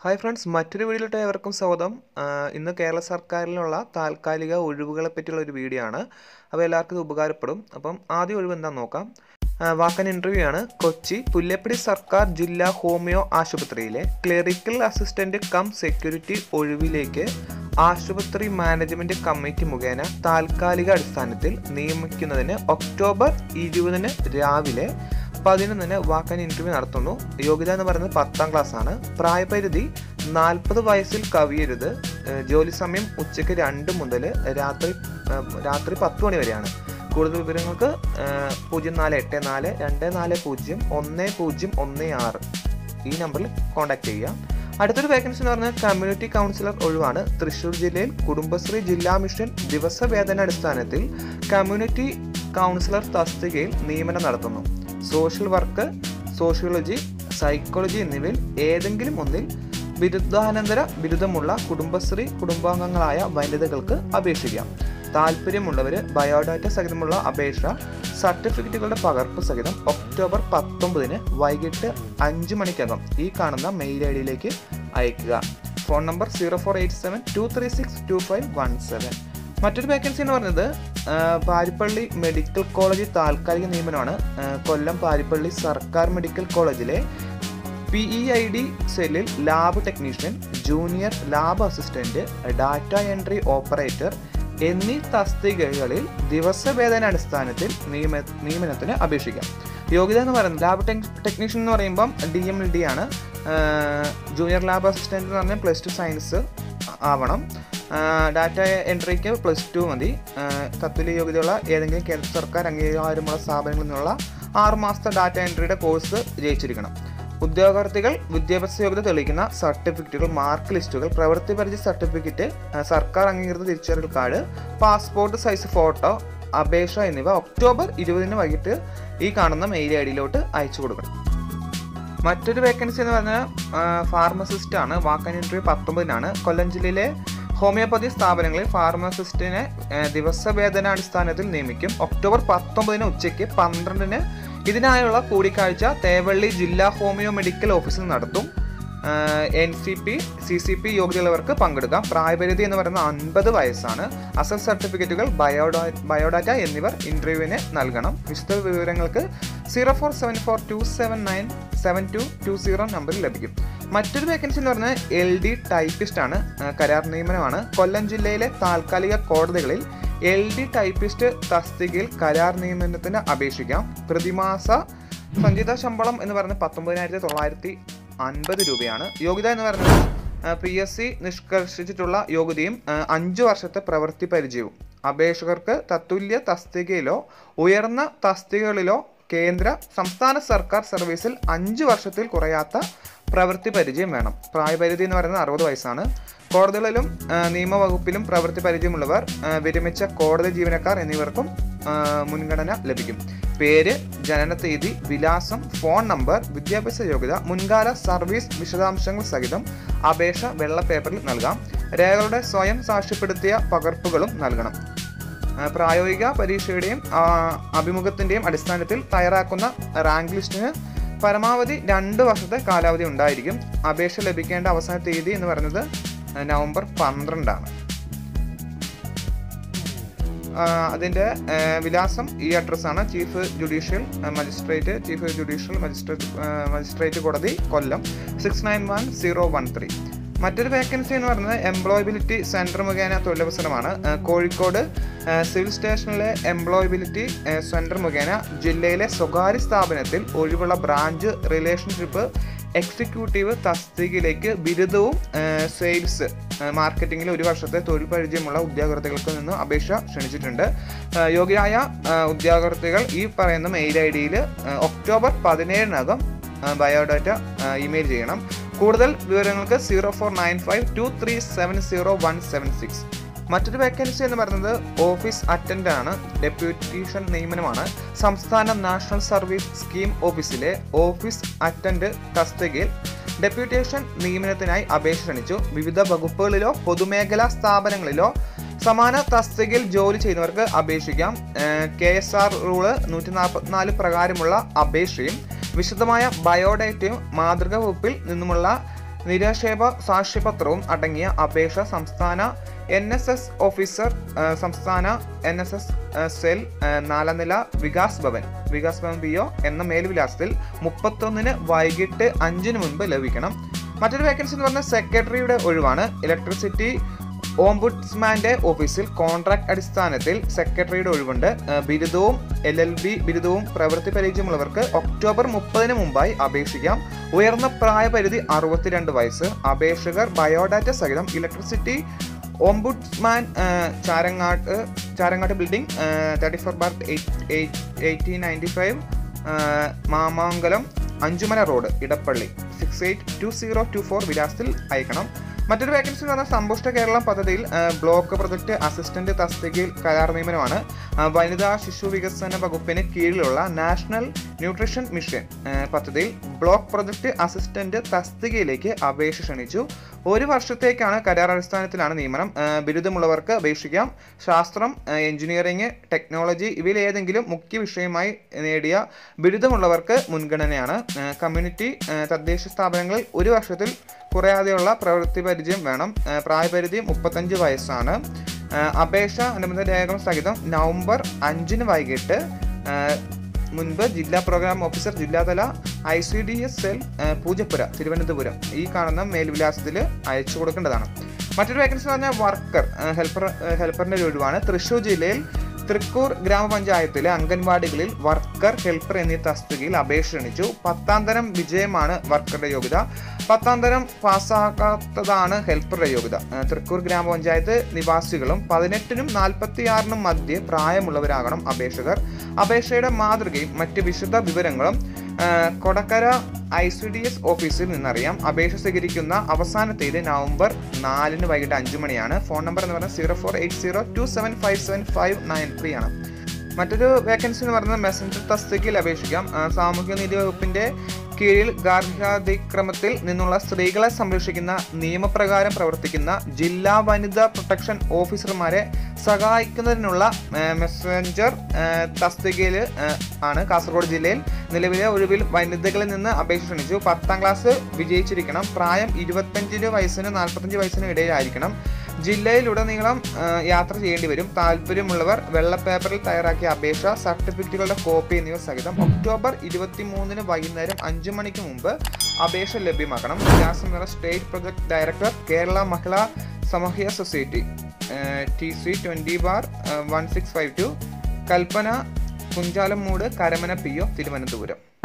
hi friends മറ്റൊരു വീഡിയോയിലോട്ട് ഏവർക്കും സ്വാഗതം ആ, ഇന്ന് കേരള സർക്കാരിലുള്ള താൽക്കാലിക ഒഴിവുകളെ പറ്റിയുള്ള ഒരു വീഡിയോ ആണ് അപ്പോൾ എല്ലാവർക്കും ഇത് ഉപകാരപ്പെടും അപ്പം ആദ്യ ഒഴിവ് എന്താണെന്ന് നോക്കാം ആ, വാക്കൻ ഇൻ്റർവ്യൂ ആണ് കൊച്ചി പുല്ലപ്പടി സർക്കാർ ജില്ലാ ഹോമിയോ ആശുപത്രിയിലെ ക്ലറിക്കൽ അസിസ്റ്റന്റ് കം സെക്യൂരിറ്റി ഒഴിവിലേക്ക് ആശുപത്രി മാനേജ്മെന്റ് കമ്മിറ്റി മുഖേന താൽക്കാലിക അടിസ്ഥാനത്തിൽ നിയമിക്കുന്നതിന് ഒക്ടോബർ ഇരുപതിന് രാവിലെ പതിനൊന്നിന് വാക്കൻ ഇന്റർവ്യൂ നടത്തുന്നു യോഗ്യത എന്ന് പറയുന്നത് പത്താം ക്ലാസ് ആണ് പ്രായപരിധി നാൽപ്പത് വയസ്സിൽ കവിയരുത് ഏഹ് ജോലി സമയം ഉച്ചയ്ക്ക് രണ്ട് മുതൽ രാത്രി ഏഹ് രാത്രി പത്ത് മണി വരെയാണ് കൂടുതൽ വിവരങ്ങൾക്ക് ഏഹ് പൂജ്യം നാല് എട്ട് നാല് രണ്ട് നാല് പൂജ്യം ഒന്ന് പൂജ്യം ഒന്ന് ആറ് ഈ നമ്പറിൽ കോൺടാക്ട് ചെയ്യുക അടുത്തൊരു വേക്കൻസി എന്ന് പറഞ്ഞാൽ കമ്മ്യൂണിറ്റി കൗൺസിലർ ഒഴിവാണ് തൃശ്ശൂർ ജില്ലയിൽ കുടുംബശ്രീ ജില്ലാ മിഷൻ ദിവസവേതന അടിസ്ഥാനത്തിൽ കമ്മ്യൂണിറ്റി കൗൺസിലർ തസ്തികയിൽ നിയമനം നടത്തുന്നു സോഷ്യൽ വർക്ക് സോഷ്യോളജി സൈക്കോളജി എന്നിവയിൽ ഏതെങ്കിലും ഒന്നിൽ ബിരുദാനന്തര ബിരുദമുള്ള കുടുംബശ്രീ കുടുംബാംഗങ്ങളായ വനിതകൾക്ക് അപേക്ഷിക്കാം താല്പര്യമുള്ളവർ ബയോഡാറ്റ സഹിതമുള്ള അപേക്ഷ സർട്ടിഫിക്കറ്റുകളുടെ പകർപ്പ് സഹിതം ഒക്ടോബർ പത്തൊമ്പതിന് വൈകിട്ട് അഞ്ച് മണിക്കകം ഈ കാണുന്ന മെയിൽ ഐ ഡിയിലേക്ക് അയക്കുക phone number zero four eight seven two three six two five one seven മറ്റൊരു വേക്കൻസി എന്ന് പറയുന്നത് ആ, പാരിപ്പള്ളി മെഡിക്കൽ കോളേജ് താൽക്കാലിക നിയമനമാണ് ആ, കൊല്ലം പാരിപ്പള്ളി സർക്കാർ മെഡിക്കൽ കോളേജിലെ പി ഇ ഐ ഡി സെല്ലിൽ lab technician junior lab assistant data entry operator എന്നീ തസ്തികകളിൽ ദിവസവേതന അടിസ്ഥാനത്തിൽ നിയമ നിയമനത്തിന് അപേക്ഷിക്കാം യോഗ്യത എന്ന് പറയുന്നത് ലാബ് ടെക് ടെക്നീഷ്യൻ എന്ന് പറയുമ്പം ഡി എം എൽ ഡി ആണ് ജൂനിയർ ലാബ് അസിസ്റ്റന്റ് എന്ന് പറഞ്ഞാൽ പ്ലസ് ടു സയൻസ് ആവണം ഡാറ്റ എൻട്രിക്ക് പ്ലസ് ടു മതി ആ, തത്തുല്യ യോഗ്യതയുള്ള ഏതെങ്കിലും കേന്ദ്ര സർക്കാർ അംഗീകാരമുള്ള സ്ഥാപനങ്ങളിൽ നിന്നുള്ള ആറ് മാസത്തെ ഡാറ്റ എൻട്രിയുടെ കോഴ്സ് ജയിച്ചിരിക്കണം ഉദ്യോഗാർത്ഥികൾ വിദ്യാഭ്യാസ യോഗ്യത തെളിയിക്കുന്ന സർട്ടിഫിക്കറ്റുകൾ മാർക്ക് ലിസ്റ്റുകൾ പ്രവൃത്തി പരിചയ സർട്ടിഫിക്കറ്റ് ആ, സർക്കാർ അംഗീകൃത തിരിച്ചറിയൽ കാർഡ് പാസ്പോർട്ട് സൈസ് ഫോട്ടോ അപേക്ഷ എന്നിവ ഒക്ടോബർ ഇരുപതിന് വൈകിട്ട് ഈ കാണുന്ന മെയിൽ ഐ ഡിയിലോട്ട് അയച്ചു കൊടുക്കണം മറ്റൊരു വേക്കൻസി എന്ന് പറഞ്ഞാൽ ഫാർമസിസ്റ്റ് ആണ് വാക്കൻ ഇന്റർവ്യൂ പത്തൊമ്പതിനാണ് കൊല്ലം ജില്ലയിലെ ഹോമിയോപ്പതി സ്ഥാപനങ്ങളിൽ ഫാർമസിസ്റ്റിനെ ആ, ദിവസവേതനാടിസ്ഥാനത്തിൽ നിയമിക്കും ഒക്ടോബർ പത്തൊമ്പതിന് ഉച്ചയ്ക്ക് പന്ത്രണ്ടിന് ഇതിനായുള്ള കൂടിക്കാഴ്ച തേവള്ളി ജില്ലാ ഹോമിയോ മെഡിക്കൽ ഓഫീസിൽ നടത്തും N C P C C P യോഗ്യതയുള്ളവർക്ക് പങ്കെടുക്കാം പ്രായപരിധി എന്ന് പറയുന്നത് അൻപത് വയസ്സാണ് അസൽ സർട്ടിഫിക്കറ്റുകൾ ബയോഡാ ബയോഡാറ്റ എന്നിവർ ഇന്റർവ്യൂവിന് നൽകണം വിശദ വിവരങ്ങൾക്ക് zero four seven four two seven nine seven two two zero നമ്പറിൽ ലഭിക്കും മറ്റൊരു വേക്കൻസി എന്ന് പറഞ്ഞാൽ എൽ ഡി ടൈപ്പിസ്റ്റ് ആണ് ആ, കരാർ നിയമനമാണ് കൊല്ലം ജില്ലയിലെ താൽക്കാലിക കോടതികളിൽ എൽ ഡി ടൈപ്പിസ്റ്റ് തസ്തികയിൽ കരാർ നിയമനത്തിന് അപേക്ഷിക്കാം പ്രതിമാസ സഞ്ചിത ശമ്പളം എന്ന് പറയുന്നത് പത്തൊമ്പതിനായിരത്തി തൊള്ളായിരത്തി അൻപത് രൂപയാണ് യോഗ്യത എന്ന് പറയുന്നത് പി എസ് സി നിഷ്കർഷിച്ചിട്ടുള്ള യോഗ്യതയും ആ, അഞ്ച് വർഷത്തെ പ്രവൃത്തി പരിചയവും അപേക്ഷകർക്ക് തത്തുല്യ തസ്തികയിലോ ഉയർന്ന തസ്തികകളിലോ കേന്ദ്ര സംസ്ഥാന സർക്കാർ സർവീസിൽ അഞ്ച് വർഷത്തിൽ കുറയാത്ത പ്രവൃത്തി പരിചയം വേണം പ്രായപരിധി എന്ന് പറയുന്നത് അറുപത് വയസ്സാണ് കോടതികളിലും ആ, നിയമവകുപ്പിലും പ്രവൃത്തി പരിചയമുള്ളവർ ആ, വിരമിച്ച കോടതി ജീവനക്കാർ എന്നിവർക്കും ആ, മുൻഗണന ലഭിക്കും പേര് ജനന തീയതി വിലാസം ഫോൺ നമ്പർ വിദ്യാഭ്യാസ യോഗ്യത മുൻകാല സർവീസ് വിശദാംശങ്ങൾ സഹിതം അപേക്ഷ വെള്ള പേപ്പറിൽ നൽകാം രേഖകളുടെ സ്വയം സാക്ഷ്യപ്പെടുത്തിയ പകർപ്പുകളും നൽകണം ആ, പ്രായോഗിക പരീക്ഷയുടെയും ആ, അഭിമുഖത്തിന്റെയും അടിസ്ഥാനത്തിൽ തയ്യാറാക്കുന്ന റാങ്ക് ലിസ്റ്റിന് പരമാവധി രണ്ട് വർഷത്തെ കാലാവധി ഉണ്ടായിരിക്കും അപേക്ഷ ലഭിക്കേണ്ട അവസാന തീയതി എന്ന് പറയുന്നത് നവംബർ പന്ത്രണ്ടാണ് ആ, അതിന്റെ ആ, വിലാസം ഈ അഡ്രസ്സാണ് chief judicial magistrate chief judicial magistrate ആ, മജിസ്ട്രേറ്റ് കോടതി Kollam six nine one zero one three മറ്റൊരു വേക്കൻസി എന്ന് പറയുന്നത് എംപ്ലോയബിലിറ്റി സെൻറ്റർ മുഖേന തൊഴിലവസരമാണ് ആ, കോഴിക്കോട് ആ, സിവിൽ സ്റ്റേഷനിലെ എംപ്ലോയബിലിറ്റി ആ, സെൻറ്റർ മുഖേന ജില്ലയിലെ സ്വകാര്യ സ്ഥാപനത്തിൽ ഒഴിവുള്ള ബ്രാഞ്ച് റിലേഷൻഷിപ്പ് എക്സിക്യൂട്ടീവ് തസ്തികയിലേക്ക് ബിരുദവും ആ, സെയിൽസ് ആ, മാർക്കറ്റിംഗിൽ ഒരു വർഷത്തെ തൊഴിൽ പരിചയമുള്ള ഉദ്യോഗാർത്ഥികൾക്ക് നിന്ന് അപേക്ഷ ക്ഷണിച്ചിട്ടുണ്ട് ആ, യോഗ്യരായ ആ, ഉദ്യോഗാർത്ഥികൾ ഈ പറയുന്ന മെയിൽ ഐ ഡിയിൽ ഒക്ടോബർ പതിനേഴിനകം ആ, ബയോഡാറ്റ ആ, ഇമെയിൽ ചെയ്യണം കൂടുതൽ വിവരങ്ങൾക്ക് zero four nine five two three seven zero one seven six മറ്റൊരു വേക്കൻസി എന്ന് പറയുന്നത് ഓഫീസ് അറ്റൻഡ് ആണ് ഡെപ്യൂട്ടേഷൻ നിയമനമാണ് സംസ്ഥാന നാഷണൽ സർവീസ് സ്കീം ഓഫീസിലെ ഓഫീസ് അറ്റൻഡ് തസ്തികയിൽ ഡെപ്യൂട്ടേഷൻ നിയമനത്തിനായി അപേക്ഷ ക്ഷണിച്ചു വിവിധ വകുപ്പുകളിലോ പൊതുമേഖലാ സ്ഥാപനങ്ങളിലോ സമാന തസ്തികയിൽ ജോലി ചെയ്യുന്നവർക്ക് അപേക്ഷിക്കാം കെ എസ് ആർ റൂള് നൂറ്റി നാൽപ്പത്തിനാല് പ്രകാരമുള്ള അപേക്ഷയും വിശദമായ ബയോഡേറ്റയും മാതൃക വകുപ്പിൽ നിന്നുമുള്ള നിരാക്ഷേപ സാക്ഷ്യപത്രവും അടങ്ങിയ അപേക്ഷ സംസ്ഥാന എൻ എസ് എസ് ഓഫീസർ ആ, സംസ്ഥാന എൻ എസ് എസ് സെൽ ആ, നാലാം നില വികാസ് ഭവൻ വികാസ് ഭവൻ പി ഒ എന്ന മേൽവിലാസത്തിൽ മുപ്പത്തൊന്നിന് വൈകിട്ട് അഞ്ചിന് മുൻപ് ലഭിക്കണം മറ്റൊരു വേക്കൻസി എന്ന് പറഞ്ഞാൽ സെക്രട്ടറിയുടെ ഒഴിവാണ് ഇലക്ട്രിസിറ്റി ഓംബുഡ്സ്മാന്റെ ഓഫീസിൽ കോൺട്രാക്ട് അടിസ്ഥാനത്തിൽ സെക്രട്ടറിയുടെ ഒഴിവുണ്ട് ആ, ബിരുദവും എൽ എൽ ബി ബിരുദവും പ്രവൃത്തി പരിചയമുള്ളവർക്ക് ഒക്ടോബർ മുപ്പതിന് മുമ്പായി അപേക്ഷിക്കാം ഉയർന്ന പ്രായപരിധി അറുപത്തിരണ്ട് വയസ്സ് അപേക്ഷകർ ബയോഡാറ്റ സഹിതം ഇലക്ട്രിസിറ്റി ഓംബുഡ്സ്മാൻ ആ, Charangattu Charangattu building thirty four bar eighteen ninety five Mamangalam Anchumala road Edappally six eight two zero two four വിലാസത്തിൽ അയക്കണം മറ്റൊരു വേക്കൻസി എന്ന് പറഞ്ഞാൽ സമ്പുഷ്ട കേരളം പദ്ധതിയിൽ ആ, ബ്ലോക്ക് പ്രൊജക്ട് അസിസ്റ്റന്റ് തസ്തികയിൽ കരാർ നിയമനമാണ് ആ, വനിതാ ശിശു വികസന വകുപ്പിന് കീഴിലുള്ള നാഷണൽ ന്യൂട്രീഷൻ മിഷൻ ആ, പദ്ധതിയിൽ ബ്ലോക്ക് പ്രൊജക്ട് അസിസ്റ്റന്റ് തസ്തികയിലേക്ക് അപേക്ഷ ക്ഷണിച്ചു ഒരു വർഷത്തേക്കാണ് കരാർ അടിസ്ഥാനത്തിലാണ് നിയമനം ആ, ബിരുദമുള്ളവർക്ക് അപേക്ഷിക്കാം ശാസ്ത്രം ആ, എഞ്ചിനീയറിംഗ് ടെക്നോളജി ഇവയിൽ ഏതെങ്കിലും മുഖ്യ വിഷയമായി നേടിയ ബിരുദമുള്ളവർക്ക് മുൻഗണനയാണ് ആ, കമ്മ്യൂണിറ്റി ആ, തദ്ദേശ സ്ഥാപനങ്ങളിൽ ഒരു വർഷത്തിൽ കുറയാതെയുള്ള പ്രവൃത്തി പരിചയം വേണം ആ, പ്രായപരിധി മുപ്പത്തഞ്ച് വയസ്സാണ് ആ, അപേക്ഷ അനുബന്ധ രേഖകൾ സഹിതം നവംബർ അഞ്ചിന് വൈകിട്ട് ആ, മുൻപ് ജില്ലാ പ്രോഗ്രാം ഓഫീസർ ജില്ലാതല I C D S cell ആ, പൂജപ്പുര തിരുവനന്തപുരം ഈ കാണുന്ന മേൽവിലാസത്തിൽ അയച്ചു കൊടുക്കേണ്ടതാണ് മറ്റൊരു വേക്കൻസി എന്ന് പറഞ്ഞാൽ വർക്കർ ഹെൽപ്പർ ഹെൽപ്പറിൻ്റെ ഒരു ഒഴിവാണ് തൃശ്ശൂർ ജില്ലയിൽ തൃക്കൂർ ഗ്രാമപഞ്ചായത്തിലെ അംഗൻവാടികളിൽ വർക്കർ ഹെൽപ്പർ എന്നീ തസ്തികയിൽ അപേക്ഷ ക്ഷണിച്ചു പത്താം തരം വിജയമാണ് വർക്കറുടെ യോഗ്യത പത്താം തരം പാസ്സാക്കാത്തതാണ് ഹെൽപ്പറുടെ യോഗ്യത ആ, തൃക്കൂർ ഗ്രാമപഞ്ചായത്ത് നിവാസികളും പതിനെട്ടിനും നാൽപ്പത്തിയാറിനും മധ്യേ പ്രായമുള്ളവരാകണം അപേക്ഷകർ അപേക്ഷയുടെ മാതൃകയും മറ്റ് വിശദ വിവരങ്ങളും ആ, Kodakara I C D S ഓഫീസിൽ നിന്നറിയാം അപേക്ഷ സ്വീകരിക്കുന്ന അവസാന തീയതി നവംബർ നാലിന് വൈകിട്ട് അഞ്ചു മണിയാണ് ഫോൺ നമ്പർ എന്ന് പറയുന്നത് zero four eight zero two seven five seven five nine three ആണ് മറ്റൊരു വേക്കൻസി എന്ന് പറയുന്നത് മെസഞ്ചർ തസ്തികയിൽ അപേക്ഷിക്കാം ആ, സാമൂഹ്യനീതി വകുപ്പിന്റെ കീഴിൽ ഗാർഹികാതിക്രമത്തിൽ നിന്നുള്ള സ്ത്രീകളെ സംരക്ഷിക്കുന്ന നിയമപ്രകാരം പ്രവർത്തിക്കുന്ന ജില്ലാ വനിതാ പ്രൊട്ടക്ഷൻ ഓഫീസർമാരെ സഹായിക്കുന്നതിനുള്ള ആ, മെസ്സഞ്ചർ ആ, തസ്തികയിൽ ആ, ആണ് കാസർഗോഡ് ജില്ലയിൽ നിലവിലെ ഒഴിവിൽ വനിതകളിൽ നിന്ന് അപേക്ഷ ക്ഷണിച്ചു പത്താം ക്ലാസ് വിജയിച്ചിരിക്കണം പ്രായം ഇരുപത്തഞ്ചിന് വയസ്സിന് നാൽപ്പത്തഞ്ച് വയസ്സിനും ഇടയിലായിരിക്കണം ജില്ലയിലുടനീളം ആ, യാത്ര ചെയ്യേണ്ടി വരും താല്പര്യമുള്ളവർ വെള്ള പേപ്പറിൽ തയ്യാറാക്കിയ അപേക്ഷ സർട്ടിഫിക്കറ്റുകളുടെ കോപ്പി എന്നിവ സഹിതം ഒക്ടോബർ ഇരുപത്തി മൂന്നിന് വൈകുന്നേരം അഞ്ച് മണിക്ക് മുമ്പ് അപേക്ഷ ലഭ്യമാക്കണം വിലാസം നിറ state project director Kerala Mahila Samoohya society T C twenty bar one six five two Kalpana Kunjalummoodu Karamana P O Thiruvananthapuram